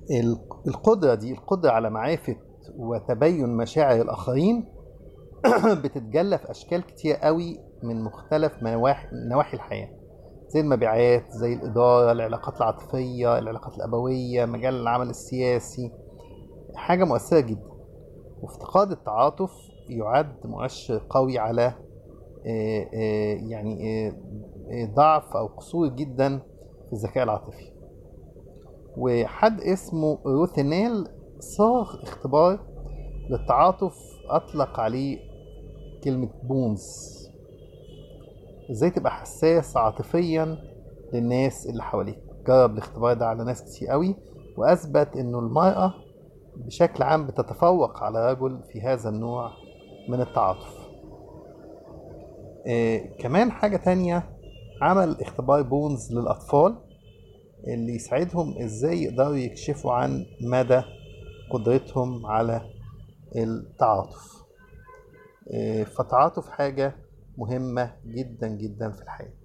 ال- القدرة دي القدرة على معرفة وتبين مشاعر الآخرين بتتجلى في أشكال كتير قوي من مختلف نواحي نواحي الحياة زي المبيعات زي الإدارة العلاقات العاطفية العلاقات الأبوية مجال العمل السياسي حاجة مؤثرة جدا وافتقاد التعاطف يعد مؤشر قوي على آه، آه، يعني آه، آه، ضعف أو قصور جدا في الذكاء العاطفي وحد اسمه روثينيل صاغ اختبار للتعاطف أطلق عليه كلمة بونز ازاي تبقى حساس عاطفيا للناس اللي حواليك جرب الاختبار ده على ناس كتير قوي وأثبت إنه المرأة بشكل عام بتتفوق على الرجل في هذا النوع من التعاطف آه كمان حاجة تانية عمل اختبار بونز للأطفال اللي يساعدهم ازاي يقدروا يكشفوا عن مدى قدرتهم على التعاطف آه، فالتعاطف حاجة مهمة جدا جدا في الحياة